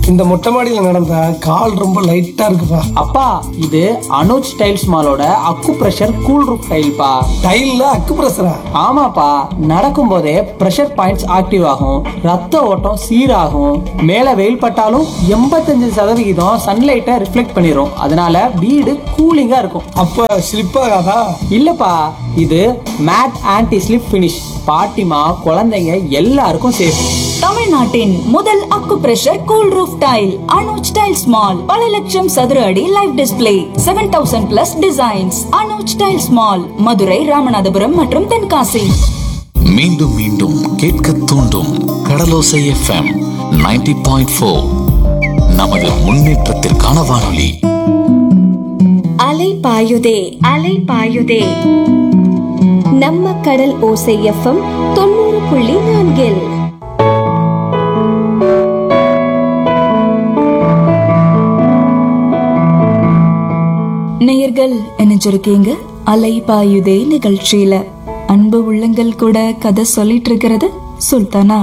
இந்த மொட்டை மாடியில நடந்தா கால் ரொம்ப லைட்டா இருக்குப்பா அப்பா இது அனுஜ் டைல்ஸ் மாலோட அக்கு பிரஷர் கூல் ரூப் டைல்ப்பா டைல்ல அக்கு பிரசரா ஆமாப்பா நடக்கும் போதே பிரஷர் பாயிண்ட்ஸ் ஆக்டிவ் ஆகும் ரத்த ஓட்டம் சீராகும் மேல வெயில் பட்டாலும் எண்பத்தஞ்சு சதவிகிதம் சன்லைட்டை ரிஃப்ளெக்ட் பண்ணிரும் அதனால வீடு கூலிங்கா இருக்கும் அப்ப ஸ்லிப் ஆகாதா இல்லப்பா இது மேட் ஆன்டி ஸ்லிப் ஃபினிஷ் பாட்டிமா குழந்தைங்க எல்லாருக்கும் சேஃப் தமிழ்நாட்டின் முதல் acupressure cool roof tile Anuj tiles mall பல லட்சம் சதுர அடி live display seven thousand plus designs Anuj tiles mall Madurai Ramanathapuram மற்றும் தென்காசி மீண்டும் மீண்டும் கேட்க தூண்டும் கடலோசை எஃப்எம் 90.4 பாயிண்ட் ஃபோர் நமது முன்னேற்றத்திற்கான வானொலி அலை பாயுதே அலை பாயுதே நம்ம கடல் ஓசை எஃப்எம் தொண்ணூறு புள்ளி நான்கில் நேயர்கள் இணைஞ்சிருக்கீங்க அலை பாயுதே நிகழ்ச்சியில அன்பு உள்ளங்கள் கூட கதை சொல்லிட்டு இருக்கிறது சுல்தானா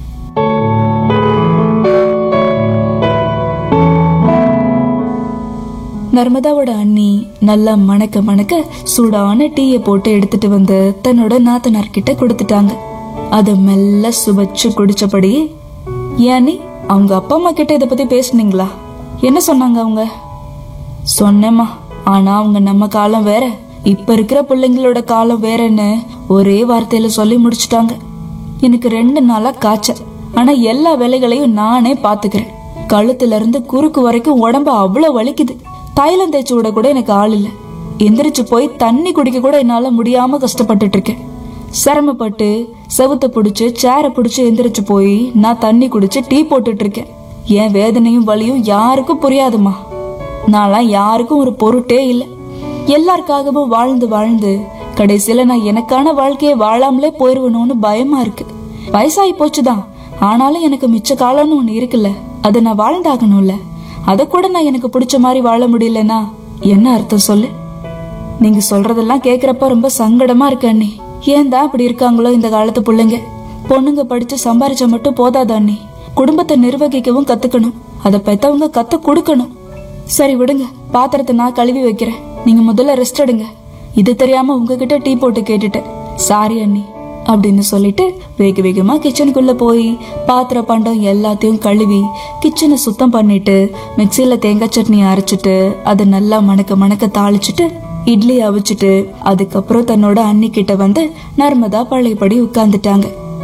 நர்மதாவோட அண்ணி நல்லா மணக்க மணக்க சூடான டீயை போட்டு எடுத்துட்டு வந்து தன்னோட நாத்தனார் கிட்ட கொடுத்துட்டாங்க அத மெல்ல சுவைச்சு குடிச்சபடியே ஏனி அவங்க அப்பா அம்மா கிட்ட இத பத்தி பேசுனீங்களா என்ன சொன்னாங்க அவங்க சொன்னேம்மா ஆனா அவங்க நம்ம காலம் வேற இப்ப இருக்கிற பிள்ளைங்களோட காலம் வேறன்னு ஒரே வார்த்தையில சொல்லி முடிச்சிட்டாங்க எனக்கு ரெண்டு நாளா காய்ச்சல் ஆனா எல்லா வேலைகளையும் நானே பாத்துக்கிறேன் கழுத்துல இருந்து குறுக்கு வரைக்கும் உடம்பு அவ்வளவு வலிக்குது தைலம் தேய்ச்சி விட கூட எனக்கு ஆள் இல்ல எந்திரிச்சு போய் தண்ணி குடிக்க கூட என்னால முடியாம கஷ்டப்பட்டுட்டு இருக்கேன் சிரமப்பட்டு செவுத்த பிடிச்சு சேரை பிடிச்சு எந்திரிச்சு போய் நான் தண்ணி குடிச்சு டீ போட்டுட்டு இருக்கேன் என் வேதனையும் வலியும் யாருக்கும் புரியாதுமா நான்லாம் யாருக்கும் ஒரு பொருட்டே இல்லை எல்லாருக்காகவும் வாழ்ந்து வாழ்ந்து கடைசியில நான் எனக்கான வாழ்க்கையை வாழாமலே போயிருவணும்னு பயமா இருக்கு வயசாகி போச்சுதான் ஆனாலும் எனக்கு மிச்ச காலம்னு ஒண்ணு இருக்குல்ல அதை நான் வாழ்ந்தாகணும்ல அதை கூட நான் எனக்கு பிடிச்ச மாதிரி வாழ முடியலன்னா என்ன அர்த்தம் சொல்லு நீங்க சொல்றதெல்லாம் கேக்குறப்ப ரொம்ப சங்கடமா இருக்கு அண்ணி ஏன் தான் இப்படி இருக்காங்களோ இந்த காலத்து பிள்ளைங்க பொண்ணுங்க படிச்சு சம்பாரிச்சா மட்டும் போதாதா அண்ணி குடும்பத்தை நிர்வகிக்கவும் கத்துக்கணும் அதை பெத்தவங்க கத்து கொடுக்கணும் சரி விடுங்க பாத்திரத்தை நான் கழுவி வைக்கிறேன் நீங்க முதல்ல ரெஸ்ட் எடுங்க இது தெரியாம உங்ககிட்ட டீ போட்டு கேட்டுட்டேன் சாரி அண்ணி அப்படின்னு சொல்லிட்டு வேக வேகமா கிச்சனுக்குள்ள போய் பாத்திர பண்டம் எல்லாத்தையும் கழுவி கிச்சனை சுத்தம் பண்ணிட்டு மிக்சியில தேங்காய் சட்னி அரைச்சிட்டு அதை நல்லா மணக்க மணக்க தாளிச்சிட்டு இட்லி அவிச்சிட்டு அதுக்கப்புறம் தன்னோட அண்ணி கிட்ட வந்து நர்மதா பழையபடி உட்கார்ந்துட்டாங்க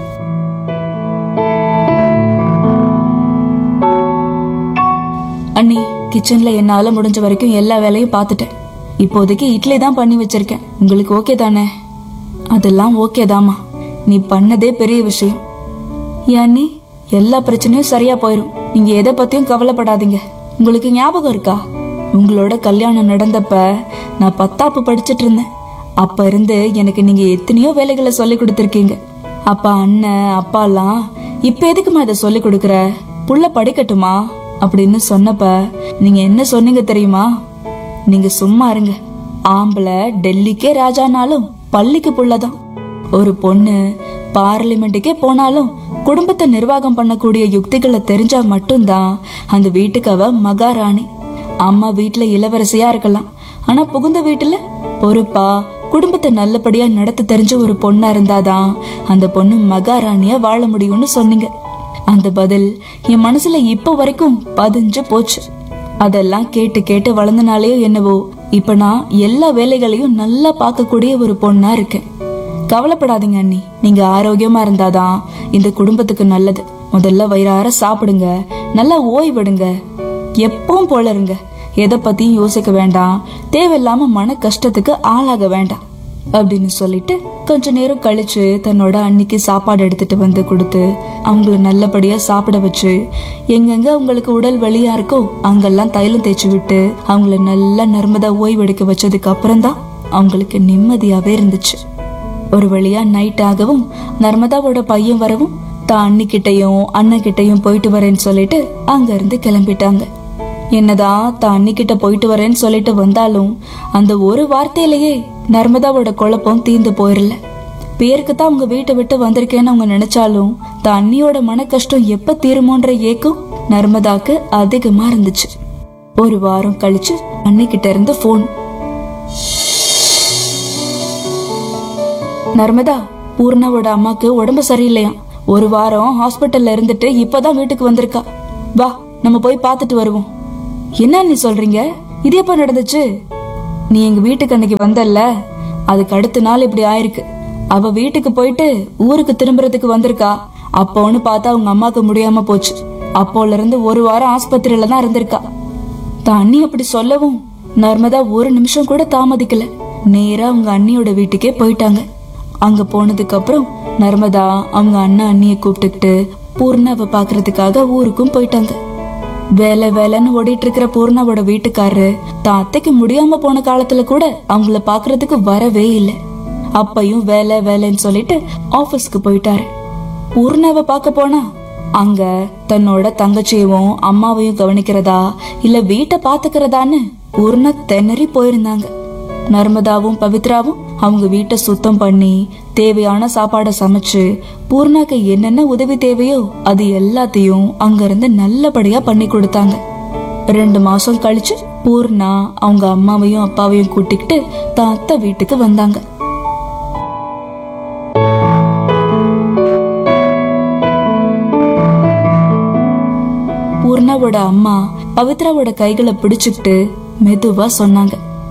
அண்ணி கிச்சன்ல என்னால முடிஞ்ச வரைக்கும் எல்லா வேலையும் பார்த்துட்டேன் இப்போதைக்கு இட்லி தான் பண்ணி வச்சிருக்கேன் உங்களுக்கு ஓகே தானே அதெல்லாம் ஓகே தாமா நீ பண்ணதே பெரிய விஷயம் ஏன் அண்ணி எல்லா பிரச்சனையும் சரியா போயிடும் நீங்க எதை பத்தியும் கவலைப்படாதீங்க உங்களுக்கு ஞாபகம் இருக்கா உங்களோட கல்யாணம் நடந்தப்ப நான் பத்தாப்பு படிச்சிட்டு இருந்தேன் அப்ப இருந்து எனக்கு நீங்க எத்தனையோ வேலைகளை சொல்லி கொடுத்துருக்கீங்க அப்பா அண்ணன் அப்பா எல்லாம் இப்ப எதுக்குமா இதை சொல்லி கொடுக்குற புள்ள படிக்கட்டுமா அப்படின்னு சொன்னப்ப நீங்க என்ன சொன்னீங்க தெரியுமா நீங்க சும்மா இருங்க ஆம்பளை டெல்லிக்கே ராஜானாலும் பள்ளிக்கு புள்ளதான் ஒரு பொண்ணு பார்லிமெண்ட்டுக்கே போனாலும் குடும்பத்தை நிர்வாகம் பண்ணக்கூடிய யுக்திகளை தெரிஞ்சா மட்டும்தான் அந்த வீட்டுக்கு அவ மகாராணி அம்மா வீட்டுல இளவரசியா இருக்கலாம் ஆனா புகுந்த வீட்டுல பொறுப்பா குடும்பத்தை நல்லபடியா நடத்த தெரிஞ்ச ஒரு பொண்ணா இருந்தாதான் அந்த பொண்ணு மகாராணியா வாழ முடியும்னு சொன்னீங்க அந்த பதில் என் மனசுல இப்ப வரைக்கும் பதிஞ்சு போச்சு அதெல்லாம் கேட்டு கேட்டு வளர்ந்தனாலேயோ என்னவோ இப்ப நான் எல்லா வேலைகளையும் நல்லா பார்க்கக்கூடிய ஒரு பொண்ணா இருக்கேன் கவலைப்படாதீங்க அண்ணி நீங்க ஆரோக்கியமா இருந்தாதான் இந்த குடும்பத்துக்கு நல்லது முதல்ல வயிறார சாப்பிடுங்க நல்லா ஓய்வெடுங்க எப்பவும் போல இருங்க எதை பத்தியும் யோசிக்க வேண்டாம் தேவையில்லாம மன கஷ்டத்துக்கு ஆளாக வேண்டாம் அப்படின்னு சொல்லிட்டு கொஞ்ச நேரம் கழிச்சு தன்னோட அன்னிக்கு சாப்பாடு எடுத்துட்டு வந்து கொடுத்து அவங்கள நல்லபடியா சாப்பிட வச்சு எங்கெங்க அவங்களுக்கு உடல் வலியா இருக்கோ அங்கெல்லாம் தைலம் தேய்ச்சி விட்டு அவங்கள நல்லா நர்மதா ஓய்வெடுக்க வச்சதுக்கு அப்புறம் தான் அவங்களுக்கு நிம்மதியாவே இருந்துச்சு ஒரு வழியா நைட் ஆகவும் நர்மதாவோட பையன் வரவும் தான் அண்ணிக்கிட்டையும் அண்ணன் போயிட்டு வரேன்னு சொல்லிட்டு அங்க இருந்து கிளம்பிட்டாங்க என்னதான் தான் அண்ணிக்கிட்ட போயிட்டு வரேன்னு சொல்லிட்டு வந்தாலும் அந்த ஒரு வார்த்தையிலேயே நர்மதாவோட குழப்பம் தீர்ந்து போயிரல பேருக்கு தான் அவங்க வீட்டை விட்டு வந்திருக்கேன்னு அவங்க நினைச்சாலும் தான் அண்ணியோட மன கஷ்டம் எப்ப தீருமோன்ற ஏக்கம் நர்மதாக்கு அதிகமா இருந்துச்சு ஒரு வாரம் கழிச்சு அன்னைக்கிட்ட இருந்து போன் நர்மதா பூர்ணாவோட அம்மாக்கு உடம்பு சரியில்லையாம் ஒரு வாரம் ஹாஸ்பிட்டல்ல இருந்துட்டு இப்பதான் வீட்டுக்கு வந்திருக்கா வா நம்ம போய் பார்த்துட்டு வருவோம் என்ன நீ சொல்றீங்க இது எப்ப நடந்துச்சு நீ எங்க வீட்டுக்கு அன்னைக்கு வந்தல்ல அதுக்கு அடுத்த நாள் இப்படி ஆயிருக்கு அவ வீட்டுக்கு போயிட்டு ஊருக்கு திரும்புறதுக்கு வந்திருக்கா அப்போன்னு பார்த்தா அவங்க அம்மாக்கு முடியாம போச்சு அப்போல இருந்து ஒரு வாரம் ஆஸ்பத்திரியில தான் இருந்திருக்கா தான் அண்ணி அப்படி சொல்லவும் நர்மதா ஒரு நிமிஷம் கூட தாமதிக்கல நேரா அவங்க அண்ணியோட வீட்டுக்கே போயிட்டாங்க அங்க போனதுக்கு அப்புறம் நர்மதா அவங்க அண்ணா அண்ணியை கூப்பிட்டுக்கிட்டு பூர்ணாவை பாக்குறதுக்காக ஊருக்கும் போயிட்டாங்க வேலை வேலைன்னு ஓடிட்டு இருக்கிற பூர்ணாவோட வீட்டுக்காரரு தான் அத்தைக்கு முடியாம போன காலத்துல கூட அவங்கள பாக்குறதுக்கு வரவே இல்லை அப்பையும் வேலை வேலைன்னு சொல்லிட்டு ஆபீஸ்க்கு போயிட்டாரு பூர்ணாவை பார்க்க போனா அங்க தன்னோட தங்கச்சியவும் அம்மாவையும் கவனிக்கிறதா இல்ல வீட்டை பாத்துக்கிறதான்னு பூர்ணா திணறி போயிருந்தாங்க நர்மதாவும் பவித்ராவும் அவங்க வீட்டை சுத்தம் பண்ணி தேவையான சாப்பாடை சமைச்சு பூர்ணாக்கு என்னென்ன உதவி தேவையோ அது எல்லாத்தையும் அங்க இருந்து நல்லபடியா பண்ணி கொடுத்தாங்க ரெண்டு மாசம் கழிச்சு பூர்ணா அவங்க அம்மாவையும் அப்பாவையும் கூட்டிக்கிட்டு தான் அத்தை வீட்டுக்கு வந்தாங்க பூர்ணாவோட அம்மா பவித்ராவோட கைகளை பிடிச்சுக்கிட்டு மெதுவா சொன்னாங்க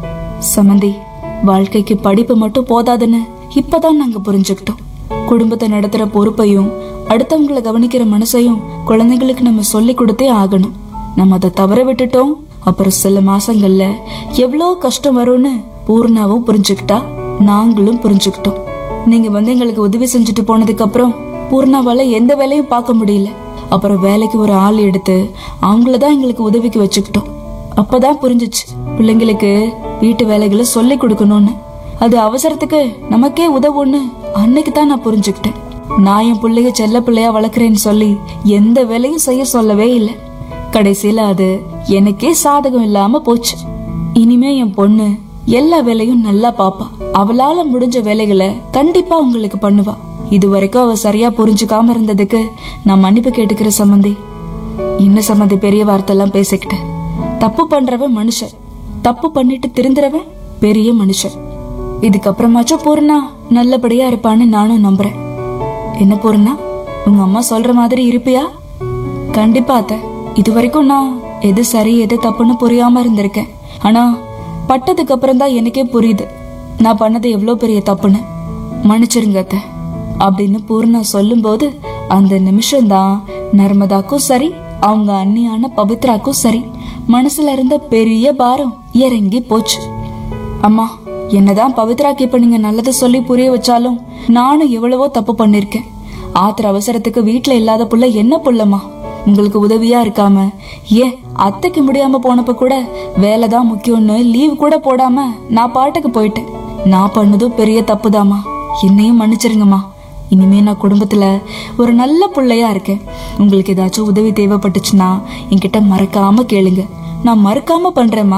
சமந்தி வாழ்க்கைக்கு படிப்பு மட்டும் போதாதுன்னு இப்பதான் நாங்க புரிஞ்சுக்கிட்டோம் குடும்பத்தை நடத்துற பொறுப்பையும் அடுத்தவங்கள கவனிக்கிற மனசையும் குழந்தைங்களுக்கு நம்ம சொல்லி கொடுத்தே ஆகணும் நம்ம அதை தவற விட்டுட்டோம் அப்புறம் சில மாசங்கள்ல எவ்வளோ கஷ்டம் வரும்னு பூர்ணாவும் புரிஞ்சுக்கிட்டா நாங்களும் புரிஞ்சுக்கிட்டோம் நீங்க வந்து எங்களுக்கு உதவி செஞ்சுட்டு போனதுக்கு அப்புறம் பூர்ணாவால எந்த வேலையும் பார்க்க முடியல அப்புறம் வேலைக்கு ஒரு ஆள் எடுத்து அவங்கள தான் எங்களுக்கு உதவிக்கு வச்சுக்கிட்டோம் அப்பதான் புரிஞ்சுச்சு பிள்ளைங்களுக்கு வீட்டு வேலைகளை சொல்லி கொடுக்கணும்னு அது அவசரத்துக்கு நமக்கே உதவும்னு அன்னைக்கு தான் நான் புரிஞ்சுக்கிட்டேன் நான் என் பிள்ளைய செல்ல பிள்ளையா வளர்க்குறேன்னு சொல்லி எந்த வேலையும் செய்ய சொல்லவே இல்லை கடைசியில அது எனக்கே சாதகம் இல்லாம போச்சு இனிமே என் பொண்ணு எல்லா வேலையும் நல்லா பாப்பா அவளால முடிஞ்ச வேலைகளை கண்டிப்பா உங்களுக்கு பண்ணுவா இது வரைக்கும் அவ சரியா புரிஞ்சுக்காம இருந்ததுக்கு நான் மன்னிப்பு கேட்டுக்கிற சம்மந்தி என்ன சம்மந்தி பெரிய வார்த்தைலாம் பேசிக்கிட்டேன் தப்பு பண்றவன் மனுஷன் தப்பு பண்ணிட்டு திருந்துறவன் பெரிய மனுஷன் இதுக்கப்புறமாச்சும் பூர்ணா நல்லபடியா இருப்பான்னு நானும் நம்புறேன் என்ன பூர்ணா உங்க அம்மா சொல்ற மாதிரி இருப்பியா கண்டிப்பா அத்தை இது வரைக்கும் நான் எது சரி எது தப்புன்னு புரியாம இருந்திருக்கேன் ஆனா பட்டதுக்கு அப்புறம் தான் எனக்கே புரியுது நான் பண்ணது எவ்வளவு பெரிய தப்புன்னு மன்னிச்சிருங்க அத்தை அப்படின்னு பூர்ணா சொல்லும்போது அந்த நிமிஷம்தான் நர்மதாக்கும் சரி அவங்க அண்ணியான பவித்ராக்கும் சரி மனசுல இருந்த பெரிய பாரம் இறங்கி போச்சு அம்மா என்னதான் பவித்ராக்கு இப்ப நீங்க நல்லது சொல்லி புரிய வச்சாலும் நானும் எவ்வளவோ தப்பு பண்ணிருக்கேன் ஆத்திர அவசரத்துக்கு வீட்ல இல்லாத புள்ள என்ன புள்ளமா உங்களுக்கு உதவியா இருக்காம ஏன் அத்தைக்கு முடியாம போனப்ப கூட வேலை தான் முக்கியம்னு லீவ் கூட போடாம நான் பாட்டுக்கு போயிட்டேன் நான் பண்ணதும் பெரிய தப்புதாம்மா என்னையும் மன்னிச்சிருங்கம்மா இனிமே நான் குடும்பத்துல ஒரு நல்ல பிள்ளையா இருக்கேன் உங்களுக்கு ஏதாச்சும் உதவி தேவைப்பட்டுச்சுன்னா என்கிட்ட மறக்காம கேளுங்க நான் மறக்காம பண்றேம்மா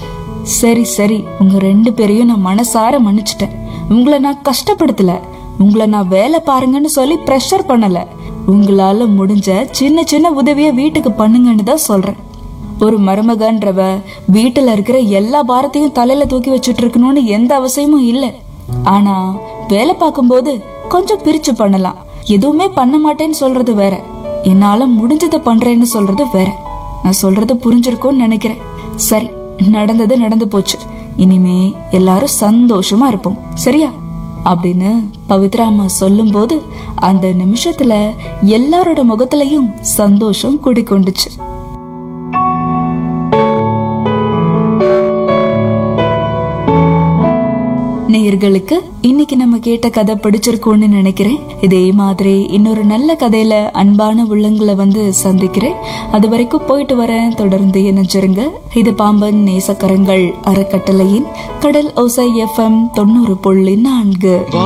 சரி சரி உங்க ரெண்டு பேரையும் நான் மனசார மன்னிச்சிட்டேன் உங்களை நான் கஷ்டப்படுத்தல உங்களை நான் வேலை பாருங்கன்னு சொல்லி ப்ரெஷர் பண்ணல உங்களால முடிஞ்ச சின்ன சின்ன உதவிய வீட்டுக்கு பண்ணுங்கன்னு தான் சொல்றேன் ஒரு மருமகன்றவ வீட்டுல இருக்கிற எல்லா பாரத்தையும் தலையில தூக்கி வச்சுட்டு இருக்கணும்னு எந்த அவசியமும் இல்ல ஆனா வேலை பார்க்கும்போது கொஞ்சம் பிரிச்சு பண்ணலாம் எதுவுமே பண்ண மாட்டேன்னு சொல்றது வேற என்னால முடிஞ்சதை பண்றேன்னு சொல்றது வேற நான் சொல்றது புரிஞ்சிருக்கும்னு நினைக்கிறேன் சரி நடந்தது நடந்து போச்சு இனிமே எல்லாரும் சந்தோஷமா இருப்போம் சரியா அப்படின்னு பவித்ரா அம்மா சொல்லும்போது அந்த நிமிஷத்துல எல்லாரோட முகத்திலையும் சந்தோஷம் குடிக்கொண்டுச்சு நேயர்களுக்கு இன்னைக்கு நம்ம கேட்ட கதை பிடிச்சிருக்கும்னு நினைக்கிறேன் இதே மாதிரி இன்னொரு நல்ல கதையில அன்பான உள்ளங்களை வந்து சந்திக்கிறேன் அது வரைக்கும் போயிட்டு வரேன் தொடர்ந்து இணைஞ்சிருங்க இது பாம்பன் நேசக்கரங்கள் அறக்கட்டளையின் கடல் ஓசை எஃப்எம் தொண்ணூறு புள்ளி நான்கு